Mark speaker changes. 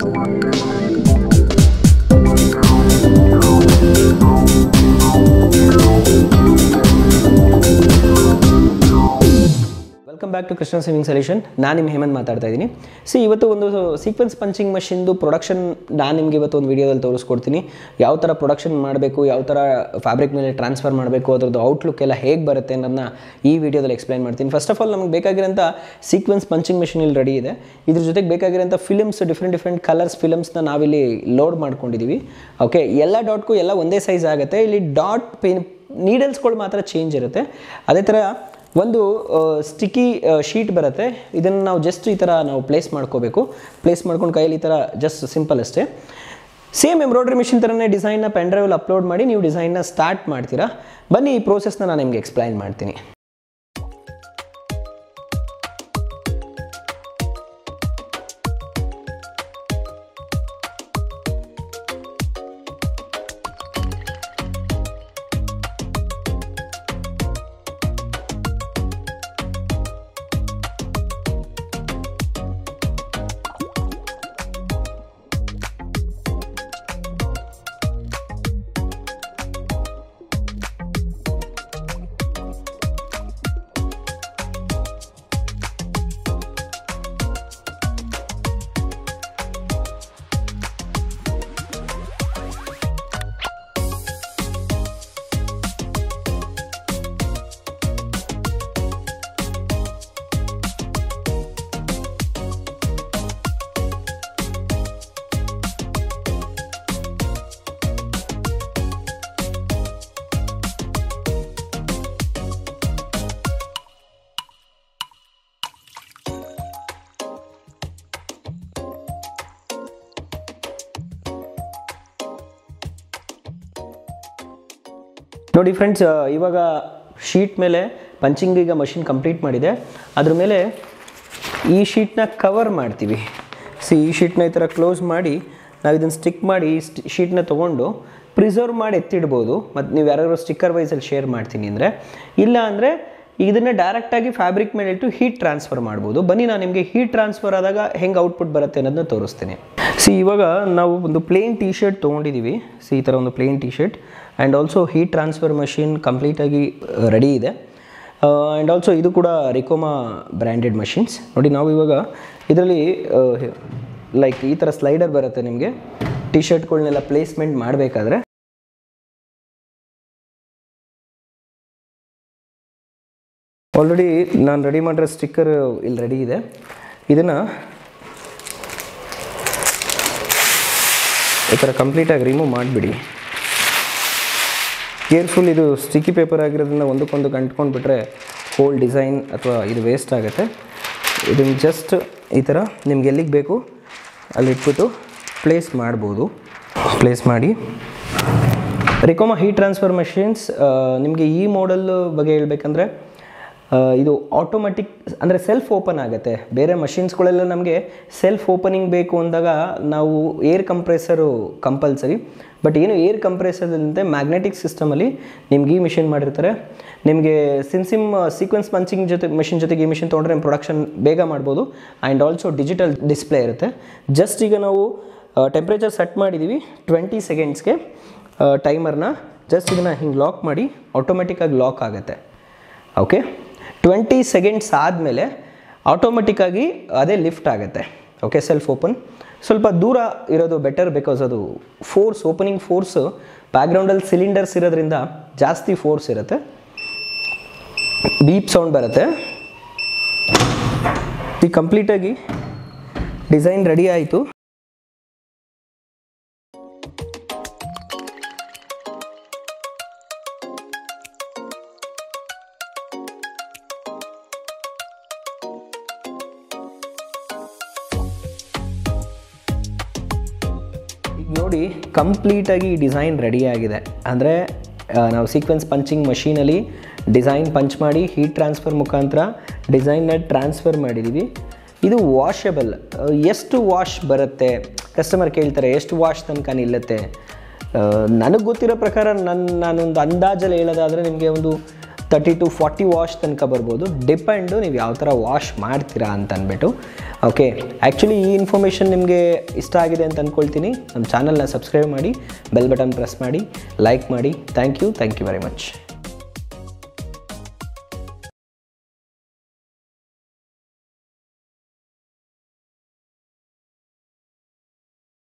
Speaker 1: welcome back to Krishna Sewing Solution ನಾನು ನಿಮ್ಮ ಹೇಮಂತ್ ಮಾತಾಡ್ತಾ ಇದ್ದೀನಿ ಸಿ ಇವತ್ತು ಒಂದು ಸೀಕ್ವೆನ್ಸ್ ಪಂಚಿಂಗ್ ಮಷಿನ್ದು ಪ್ರೊಡಕ್ಷನ್ ನಾನು ನಿಮಗೆ ಇವತ್ತು ಒಂದು ವಿಡಿಯೋದಲ್ಲಿ ತೋರಿಸ್ಕೊಡ್ತೀನಿ ಯಾವ ಥರ ಪ್ರೊಡಕ್ಷನ್ ಮಾಡಬೇಕು ಯಾವ ಥರ ಫ್ಯಾಬ್ರಿಕ್ ಮೇಲೆ ಟ್ರಾನ್ಸ್ಫರ್ ಮಾಡಬೇಕು ಅದ್ರದ್ದು ಔಟ್ಲುಕ್ ಎಲ್ಲ ಹೇಗೆ ಬರುತ್ತೆ ಅನ್ನೋದನ್ನ ಈ ವಿಡಿಯೋದಲ್ಲಿ ಎಕ್ಸ್ಪ್ಲೈನ್ ಮಾಡ್ತೀನಿ ಫಸ್ಟ್ ಆಫ್ ಆಲ್ ನಮಗೆ ಬೇಕಾಗಿರೋಂಥ ಸೀಕ್ವೆನ್ಸ್ ಪಂಚಿಂಗ್ ಮಷಿನ್ ಇಲ್ಲಿ ರೆಡಿ ಇದೆ ಇದ್ರ ಜೊತೆಗೆ ಬೇಕಾಗಿರೋಂಥ ಫಿಲ್ಮ್ಸ್ ಡಿಫ್ರೆಂಟ್ ಡಿಫ್ರೆಂಟ್ ಕಲರ್ಸ್ ಫಿಲಮ್ಸ್ನ ನಾವಿಲ್ಲಿ ಲೋಡ್ ಮಾಡ್ಕೊಂಡಿದ್ದೀವಿ ಓಕೆ ಎಲ್ಲ ಡಾಟ್ಗೂ ಎಲ್ಲ ಒಂದೇ ಸೈಜ್ ಆಗುತ್ತೆ ಇಲ್ಲಿ ಡಾಟ್ ಪೇನ್ ನೀಡಲ್ಸ್ಗಳು ಮಾತ್ರ ಚೇಂಜ್ ಇರುತ್ತೆ ಅದೇ ಥರ ಒಂದು ಸ್ಟಿಕ್ಕಿ ಶೀಟ್ ಬರುತ್ತೆ ಇದನ್ನು ನಾವು ಜಸ್ಟ್ ಈ ಥರ ನಾವು ಪ್ಲೇಸ್ ಮಾಡ್ಕೋಬೇಕು ಪ್ಲೇಸ್ ಮಾಡ್ಕೊಂಡು ಕೈಯಲ್ಲಿ ಈ ಥರ ಜಸ್ಟ್ ಸಿಂಪಲ್ ಅಷ್ಟೇ ಸೇಮ್ ಎಂಬ್ರಾಯ್ಡ್ರಿ ಮಿಷಿನ್ ಥರನೇ ಡಿಸೈನ್ನ ಪೆನ್ ಡ್ರೈವಲ್ಲಿ ಅಪ್ಲೋಡ್ ಮಾಡಿ ನೀವು ಡಿಸೈನ್ನ ಸ್ಟಾರ್ಟ್ ಮಾಡ್ತೀರಾ ಬನ್ನಿ ಈ ಪ್ರೋಸೆಸ್ನ ನಾನು ನಿಮಗೆ ಎಕ್ಸ್ಪ್ಲೈನ್ ಮಾಡ್ತೀನಿ ನೋಡಿ ಫ್ರೆಂಡ್ಸ್ ಇವಾಗ ಶೀಟ್ ಮೇಲೆ ಪಂಚಿಂಗ್ ಈಗ ಮಷಿನ್ ಕಂಪ್ಲೀಟ್ ಮಾಡಿದೆ ಅದ್ರ ಮೇಲೆ ಈ ಶೀಟ್ನ ಕವರ್ ಮಾಡ್ತೀವಿ ಸಿ ಈ ಶೀಟ್ನ ಈ ಥರ ಕ್ಲೋಸ್ ಮಾಡಿ ನಾವು ಇದನ್ನು ಸ್ಟಿಕ್ ಮಾಡಿ ಈ ಶೀಟ್ನ ತೊಗೊಂಡು ಪ್ರಿಸರ್ವ್ ಮಾಡಿ ಎತ್ತಿಡ್ಬೋದು ಮತ್ತು ನೀವು ಯಾರಾದ್ರು ಸ್ಟಿಕ್ಕರ್ ವೈಸಲ್ಲಿ ಶೇರ್ ಮಾಡ್ತೀನಿ ಅಂದರೆ ಇಲ್ಲ ಅಂದರೆ ಇದನ್ನು ಡೈರೆಕ್ಟಾಗಿ ಫ್ಯಾಬ್ರಿಕ್ ಮೇಲೆ ಇಟ್ಟು ಹೀಟ್ ಟ್ರಾನ್ಸ್ಫರ್ ಮಾಡ್ಬೋದು ಬನ್ನಿ ನಾನು ನಿಮಗೆ ಹೀಟ್ ಟ್ರಾನ್ಸ್ಫರ್ ಆದಾಗ ಹೆಂಗೆ ಔಟ್ಪುಟ್ ಬರುತ್ತೆ ಅನ್ನೋದನ್ನ ತೋರಿಸ್ತೀನಿ ಸಿ ಇವಾಗ ನಾವು ಒಂದು ಪ್ಲೇನ್ ಟಿ ಶರ್ಟ್ ತೊಗೊಂಡಿದ್ದೀವಿ ಸಿ ಈ ಥರ ಒಂದು plain T shirt and also heat transfer machine ಕಂಪ್ಲೀಟಾಗಿ ರೆಡಿ ಇದೆ ಆ್ಯಂಡ್ ಆಲ್ಸೋ ಇದು ಕೂಡ ರಿಕೋಮಾ ಬ್ರ್ಯಾಂಡೆಡ್ ಮಷಿನ್ಸ್ ನೋಡಿ ನಾವು ಇವಾಗ ಇದರಲ್ಲಿ ಲೈಕ್ ಈ ಥರ ಸ್ಲೈಡರ್ ಬರುತ್ತೆ ನಿಮಗೆ ಟಿ ಶರ್ಟ್ಗಳನ್ನೆಲ್ಲ ಪ್ಲೇಸ್ಮೆಂಟ್ ಮಾಡಬೇಕಾದ್ರೆ ಆಲ್ರೆಡಿ ನಾನು ರೆಡಿ ಮಾಡಿರೋ ಸ್ಟಿಕ್ಕರ್ ಇಲ್ಲಿ ರೆಡಿ ಇದೆ ಇದನ್ನು ಈ ಥರ ಕಂಪ್ಲೀಟಾಗಿ ರಿಮೂವ್ ಮಾಡಿಬಿಡಿ ಕೇರ್ಫುಲ್ ಇದು ಸ್ಟಿಕ್ಕಿ ಪೇಪರ್ ಆಗಿರೋದ್ರಿಂದ ಒಂದಕ್ಕೊಂದು ಕಂಟ್ಕೊಂಡು ಬಿಟ್ಟರೆ ಹೋಲ್ ಡಿಸೈನ್ ಅಥವಾ ಇದು ವೇಸ್ಟ್ ಆಗುತ್ತೆ ಇದನ್ನು ಜಸ್ಟ್ ಈ ಥರ ನಿಮ್ಗೆ ಎಲ್ಲಿಗೆ ಬೇಕು ಅಲ್ಲಿ ಇಟ್ಬಿಟ್ಟು ಪ್ಲೇಸ್ ಮಾಡ್ಬೋದು ಪ್ಲೇಸ್ ಮಾಡಿ ರಿಕೋಮಾ ಹೀಟ್ ಟ್ರಾನ್ಸ್ಫರ್ ಮಷಿನ್ಸ್ ನಿಮಗೆ ಈ ಮಾಡೆಲ್ ಬಗ್ಗೆ ಹೇಳ್ಬೇಕಂದ್ರೆ ಇದು ಆಟೋಮೆಟಿಕ್ ಅಂದರೆ ಸೆಲ್ಫ್ ಓಪನ್ ಆಗುತ್ತೆ ಬೇರೆ ಮಷಿನ್ಸ್ಗಳೆಲ್ಲ ನಮಗೆ ಸೆಲ್ಫ್ ಓಪನಿಂಗ್ ಬೇಕು ಅಂದಾಗ ನಾವು ಏರ್ ಕಂಪ್ರೆಸರು ಕಂಪಲ್ಸರಿ ಬಟ್ ಏನು ಏರ್ ಕಂಪ್ರೆಸರ್ದಂತೆ ಮ್ಯಾಗ್ನೆಟಿಕ್ ಸಿಸ್ಟಮಲ್ಲಿ ನಿಮ್ಗೆ ಈ ಮಿಷಿನ್ ಮಾಡಿರ್ತಾರೆ ನಿಮಗೆ ಸಿನ್ಸಿಮ್ ಸೀಕ್ವೆನ್ಸ್ ಪಂಚಿಂಗ್ ಜೊತೆ ಮಿಷಿನ್ ಜೊತೆಗೆ ಈ ಮಿಷಿನ್ ತೊಗೊಂಡ್ರೆ ಪ್ರೊಡಕ್ಷನ್ ಬೇಗ ಮಾಡ್ಬೋದು ಆ್ಯಂಡ್ ಆಲ್ಸೋ ಡಿಜಿಟಲ್ ಡಿಸ್ಪ್ಲೇ ಇರುತ್ತೆ ಜಸ್ಟ್ ಈಗ ನಾವು ಟೆಂಪ್ರೇಚರ್ ಸೆಟ್ ಮಾಡಿದ್ದೀವಿ ಟ್ವೆಂಟಿ ಸೆಕೆಂಡ್ಸ್ಗೆ ಟೈಮರ್ನ ಜಸ್ಟ್ ಇದನ್ನು ಹಿಂಗೆ ಲಾಕ್ ಮಾಡಿ ಆಟೋಮೆಟಿಕ್ಕಾಗಿ ಲಾಕ್ ಆಗುತ್ತೆ ಓಕೆ ಟ್ವೆಂಟಿ ಸೆಕೆಂಡ್ಸ್ ಆದಮೇಲೆ ಆಟೋಮೆಟಿಕ್ಕಾಗಿ ಅದೇ ಲಿಫ್ಟ್ ಆಗುತ್ತೆ ಓಕೆ ಸೆಲ್ಫ್ ಓಪನ್ ಸ್ವಲ್ಪ ದೂರ ಇರೋದು ಬೆಟರ್ ಬಿಕಾಸ್ ಅದು ಫೋರ್ಸ್ ಓಪನಿಂಗ್ ಫೋರ್ಸು ಬ್ಯಾಕ್ಗ್ರೌಂಡಲ್ಲಿ ಸಿಲಿಂಡರ್ಸ್ ಇರೋದ್ರಿಂದ ಜಾಸ್ತಿ ಫೋರ್ಸ್ ಇರುತ್ತೆ ಬೀಪ್ ಸೌಂಡ್ ಬರುತ್ತೆ ಈ ಕಂಪ್ಲೀಟಾಗಿ ಡಿಸೈನ್ ರೆಡಿ ಆಯಿತು ಈಗ ನೋಡಿ ಕಂಪ್ಲೀಟಾಗಿ ಈ ಡಿಸೈನ್ ರೆಡಿ ಆಗಿದೆ ಅಂದರೆ ನಾವು ಸೀಕ್ವೆನ್ಸ್ ಪಂಚಿಂಗ್ ಮಷೀನಲ್ಲಿ ಡಿಸೈನ್ ಪಂಚ್ ಮಾಡಿ ಹೀಟ್ ಟ್ರಾನ್ಸ್ಫರ್ ಮುಖಾಂತರ ಡಿಸೈನ್ನ ಟ್ರಾನ್ಸ್ಫರ್ ಮಾಡಿದ್ದೀವಿ ಇದು ವಾಷಬಲ್ ಎಷ್ಟು ವಾಶ್ ಬರುತ್ತೆ ಕಸ್ಟಮರ್ ಕೇಳ್ತಾರೆ ಎಷ್ಟು ವಾಶ್ ತನಕ ನಿಲ್ಲುತ್ತೆ ನನಗೆ ಗೊತ್ತಿರೋ ಪ್ರಕಾರ ನನ್ನ ನಾನೊಂದು ಅಂದಾಜಲ್ಲಿ ಹೇಳೋದಾದರೆ ನಿಮಗೆ ಒಂದು ತರ್ಟಿ ಟು ಫಾರ್ಟಿ ವಾಶ್ ತನಕ ಬರ್ಬೋದು ಡಿಪೆಂಡು ನೀವು ಯಾವ ಥರ ವಾಶ್ ಮಾಡ್ತೀರಾ ಅಂತ ಅಂದ್ಬಿಟ್ಟು ಓಕೆ ಆ್ಯಕ್ಚುಲಿ ಈ ಇನ್ಫಾರ್ಮೇಷನ್ ನಿಮಗೆ ಇಷ್ಟ ಆಗಿದೆ ಅಂತ ಅಂದ್ಕೊಳ್ತೀನಿ ನಮ್ಮ ಚಾನಲ್ನ ಸಬ್ಸ್ಕ್ರೈಬ್ ಮಾಡಿ ಬೆಲ್ ಬಟನ್ ಪ್ರೆಸ್ ಮಾಡಿ ಲೈಕ್ ಮಾಡಿ thank you thank you very much